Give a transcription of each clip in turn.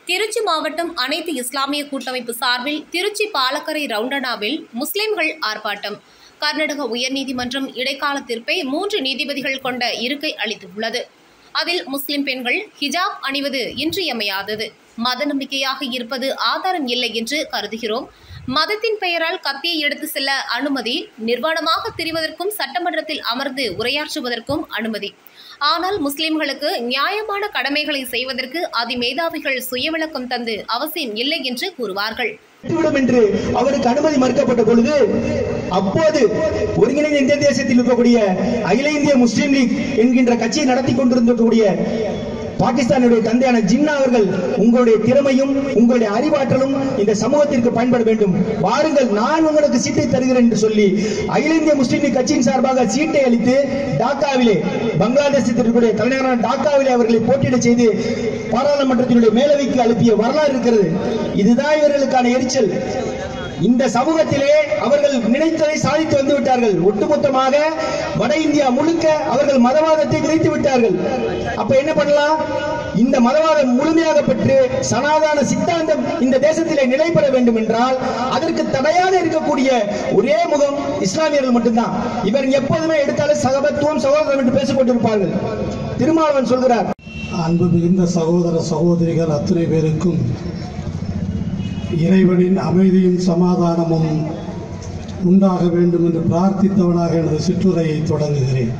திருச்சி மாவட்டம் அனைத்து இஸ்லாமிய கூட்டமைப்பு சார்பில் திருச்சி பாலக்கரை ரவுண்டனாவில் முஸ்லிம்கள் ஆர்ப்பாட்டம் கர்நாடக உயர்நீதிமன்றம் இடைக்கால தீர்ப்பை மூன்று நீதிபதிகள் கொண்ட இருக்கை அளித்துள்ளது அதில் முஸ்லிம் பெண்கள் ஹிஜாப் அணிவது இன்றியமையாதது மத நம்பிக்கையாக இருப்பது ஆதாரம் இல்லை என்று கருதுகிறோம் மதத்தின் பெயரால் கத்தியை எடுத்து செல்ல அனுமதி நிர்வாணமாக திரிவதற்கும் சட்டமன்றத்தில் அமர்ந்து உரையாற்றுவதற்கும் அனுமதி ஆனால் முஸ்லிம்களுக்கு நியாயமான கடமைகளை செய்வதற்கு அதிமேதாவிகள் சுயவிளக்கம் தந்து அவசியம் இல்லை என்று கூறுவார்கள் விட்டுவிடும் என்று அவருக்கு அனுமதி மறுக்கப்பட்ட பொழுது அப்போது ஒருங்கிணைந்த இந்திய தேசத்தில் இருக்கக்கூடிய அகில இந்திய முஸ்லீம் லீக் என்கின்ற கட்சியை நடத்தி கொண்டிருந்தக்கூடிய பாகிஸ்தானுடைய தந்தையான ஜின்னா அவர்கள் உங்களுடைய திறமையும் உங்களுடைய அறிவாற்றலும் இந்த சமூகத்திற்கு பயன்பட வேண்டும் வாருங்கள் நான் உங்களுக்கு சீட்டை தருகிறேன் என்று சொல்லி அகில இந்திய முஸ்லீம் லீக் கட்சியின் சார்பாக சீட்டை அளித்து டாக்காவிலே பங்களாதேசத்தில் இருக்கக்கூடிய தலைநகரான டாக்காவிலே அவர்களை போட்டியிட செய்து பாராளுமன்றத்தினுடைய மேலவைக்கு அனுப்பிய வரலாறு இருக்கிறது இதுதான் இவர்களுக்கான எரிச்சல் இந்த சமூகத்திலே அவர்கள் நினைத்ததை சாதித்து வந்து விட்டார்கள் ஒட்டுமொத்தமாக வட இந்தியா முழுக்க அவர்கள் மதவாதத்தை விதைத்து விட்டார்கள் அப்ப என்ன பண்ணலாம் இந்த மதவாதம் முழுமையாக பெற்று சனாதன சித்தாந்தம் இந்த தேசத்திலே நிலை பெற வேண்டும் என்றால் அதற்கு தடையாக இருக்கக்கூடிய ஒரே முகம் இஸ்லாமியர்கள் மட்டும்தான் இவர் எப்போதுமே எடுத்தாலும் சகபத்துவம் சகோதரம் என்று பேசிக் கொண்டிருப்பார்கள் திருமாவளவன் சொல்கிறார் அன்பு மிகுந்த சகோதர சகோதரிகள் அத்தனை பேருக்கும் இறைவனின் அமைதியும் சமாதானமும் உண்டாக வேண்டும் என்று பிரார்த்தித்தவனாக எனது சிற்றுரையை தொடங்குகிறேன்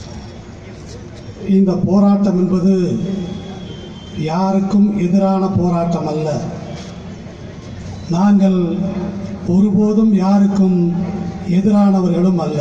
இந்த போராட்டம் என்பது யாருக்கும் எதிரான போராட்டம் அல்ல நாங்கள் ஒருபோதும் யாருக்கும் எதிரானவர்களும் அல்ல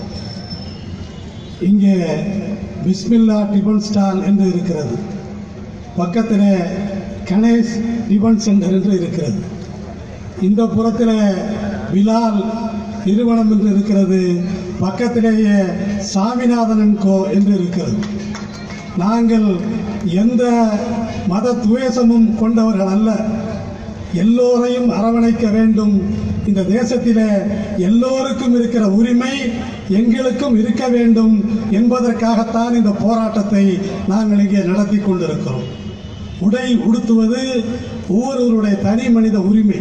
இங்கே பிஸ்மில்லா டிபன் ஸ்டால் என்று இருக்கிறது பக்கத்தில் கணேஷ் டிபன் சென்டர் என்று இருக்கிறது இந்த புறத்தில் பிலால் நிறுவனம் என்று இருக்கிறது பக்கத்திலேயே சாமிநாதன் கோ என்று இருக்கிறது நாங்கள் எந்த மத துவேஷமும் கொண்டவர்கள் அல்ல எல்லோரையும் அரவணைக்க வேண்டும் இந்த தேசத்திலே எல்லோருக்கும் இருக்கிற உரிமை எங்களுக்கும் இருக்க வேண்டும் என்பதற்காகத்தான் இந்த போராட்டத்தை நாங்கள் இங்கே நடத்தி கொண்டிருக்கிறோம் உடை உடுத்துவது ஒவ்வொருவருடைய தனி மனித உரிமை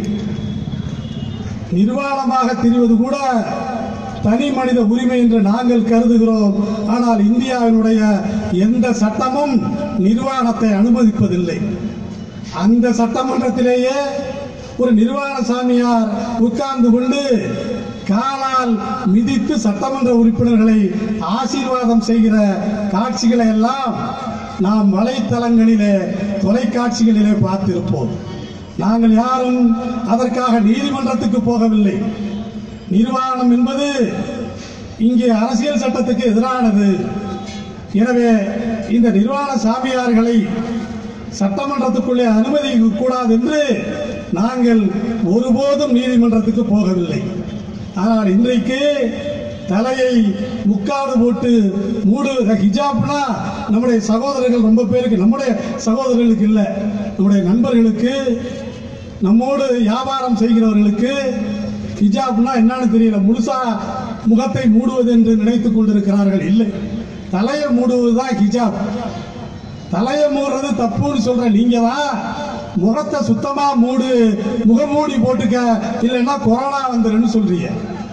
நிர்வாணமாக திரிவது கூட தனி மனித உரிமை என்று நாங்கள் கருதுகிறோம் ஆனால் இந்தியாவினுடைய எந்த சட்டமும் நிர்வாணத்தை அனுமதிப்பதில்லை அந்த சட்டமன்றத்திலேயே ஒரு நிர்வாண சாமியார் உட்கார்ந்து கொண்டு காலால் மிதித்து சட்டமன்ற உறுப்பினர்களை ஆசீர்வாதம் செய்கிற காட்சிகளை எல்லாம் நாம் வலைத்தளங்களிலே தொலைக்காட்சிகளிலே பார்த்திருப்போம் நாங்கள் யாரும் அதற்காக நீதிமன்றத்துக்கு போகவில்லை நிர்வாணம் என்பது இங்கே அரசியல் சட்டத்துக்கு எதிரானது எனவே இந்த நிர்வாண சாமியார்களை சட்டமன்றத்துக்குள்ளே அனுமதிக்க கூடாது என்று நாங்கள் ஒருபோதும் நீதிமன்றத்துக்கு போகவில்லை ஆனால் இன்றைக்கு தலையை முக்காடு போட்டு மூடுவத ஹிஜாப்னா நம்முடைய சகோதரர்கள் ரொம்ப பேருக்கு நம்முடைய சகோதரர்களுக்கு இல்லை நம்முடைய நண்பர்களுக்கு நம்மோடு வியாபாரம் செய்கிறவர்களுக்கு ஹிஜாப்னா என்னன்னு தெரியல முழுசா முகத்தை மூடுவது என்று நினைத்துக் கொண்டிருக்கிறார்கள் இல்லை தலையை மூடுவது தான் ஹிஜாப் தலையை மூடுறது தப்புன்னு சொல்ற நீங்க தான் முகத்தை சுத்தமா மூடு முகமூடி போட்டுக்க இல்லைன்னா கொரோனா வந்துருன்னு சொல்றீங்க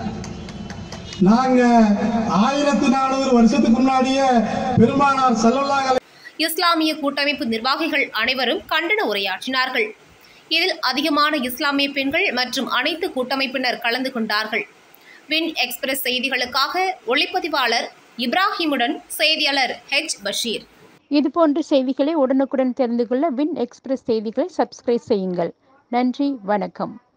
நாங்க ஆயிரத்தி நானூறு வருஷத்துக்கு முன்னாடியே பெருமானார் செல்லல்லாக இஸ்லாமிய கூட்டமைப்பு நிர்வாகிகள் அனைவரும் கண்டன உரையாற்றினார்கள் இதில் அதிகமான இஸ்லாமிய பெண்கள் மற்றும் அனைத்து கூட்டமைப்பினர் கலந்து கொண்டார்கள் வின் எக்ஸ்பிரஸ் செய்திகளுக்காக ஒளிப்பதிவாளர் இப்ராஹிமுடன் செய்தியாளர் ஹெச் பஷீர் இதுபோன்ற செய்திகளை உடனுக்குடன் தெரிந்து கொள்ள வின் எக்ஸ்பிரஸ் செய்திகளை சப்ஸ்கிரைப் செய்யுங்கள் நன்றி வணக்கம்